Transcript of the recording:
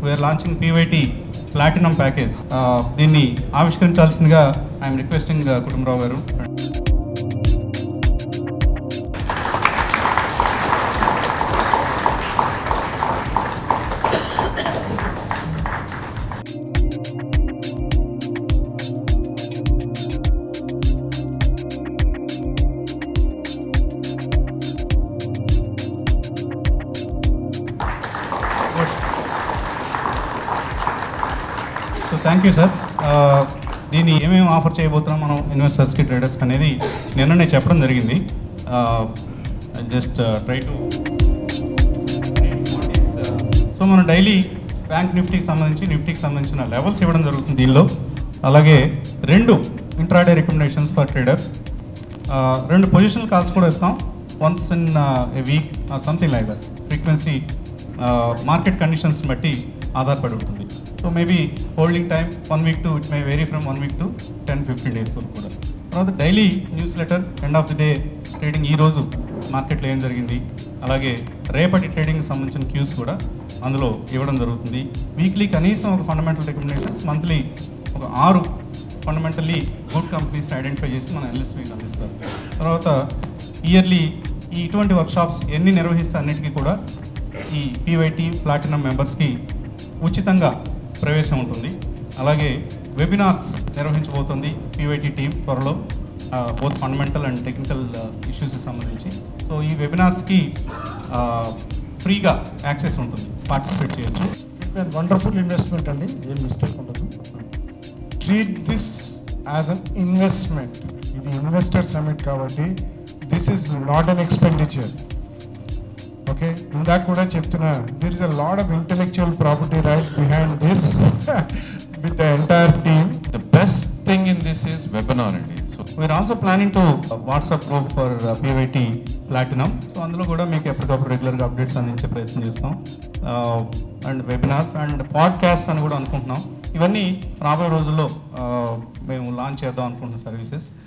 we are launching PYT platinum package దీన్ని ఆవిష్కరించాల్సిందిగా I'm requesting Kutumbarao గారు సో థ్యాంక్ యూ సార్ దీన్ని ఏమేమి ఆఫర్ చేయబోతున్నాం మనం ఇన్వెస్టర్స్కి ట్రేడర్స్కి అనేది నిన్ననే చెప్పడం జరిగింది జస్ట్ ట్రై టు సో మనం డైలీ బ్యాంక్ నిఫ్టీకి సంబంధించి నిఫ్టీకి సంబంధించిన లెవెల్స్ ఇవ్వడం జరుగుతుంది దీనిలో అలాగే రెండు ఇంట్రాడే రికమెండేషన్స్ ఫర్ ట్రేడర్స్ రెండు పొజిషనల్ కాల్స్ కూడా ఇస్తాం once in a week something like that frequency market conditions బట్టి ఆధారపడి ఉంటుంది so maybe holding time one week to it may vary from one week to ten fifteen days వరకు కూడా తర్వాత daily న్యూస్ లెటర్ end of the day trading ఈ రోజు మార్కెట్లో ఏం జరిగింది అలాగే రేపటి ట్రేడింగ్కి సంబంధించిన క్యూస్ కూడా అందులో ఇవ్వడం జరుగుతుంది వీక్లీ కనీసం ఒక ఫండమెంటల్ రికమెండేషన్స్ మంత్లీ ఒక ఆరు ఫండమెంటల్లీ గుడ్ కంపెనీస్ ఐడెంటిఫై చేసి మన ఎల్ఎస్పీకి అందిస్తారు తర్వాత ఇయర్లీ ఈ ఇటువంటి వర్క్షాప్స్ ఎన్ని నిర్వహిస్తే అన్నిటికీ కూడా ఈ పీవైటీ ప్లాటినం మెంబర్స్కి ఉచితంగా ప్రవేశం ఉంటుంది అలాగే వెబినార్స్ నిర్వహించబోతుంది పీవైటీ టీం త్వరలో బోత్ ఫండమెంటల్ అండ్ టెక్నికల్ ఇష్యూస్కి సంబంధించి సో ఈ వెబినార్స్కి ఫ్రీగా యాక్సెస్ ఉంటుంది పార్టిసిపేట్ చేయొచ్చు వండర్ఫుల్ ఇన్వెస్ట్మెంట్ అండి ఏం మిస్టేక్ ఉండదు treat this as an investment ఇది ఇన్వెస్టర్ సమిట్ కాబట్టి this is not an expenditure okay ఇందాక కూడా చెప్తున్నా there is a lot of intellectual property right behind this with the entire team The best thing in this is webinar అండి so we're also planning to WhatsApp group for PYT platinum so అందులో కూడా మీకు ఎప్పటికప్పుడు రెగ్యులర్గా updates అందించే ప్రయత్నం చేస్తాం and webinars and podcast అని కూడా అనుకుంటున్నాం ఇవన్నీ రాబోయే రోజుల్లో uh, మేము లాంచ్ చేద్దాం అనుకుంటున్న సర్వీసెస్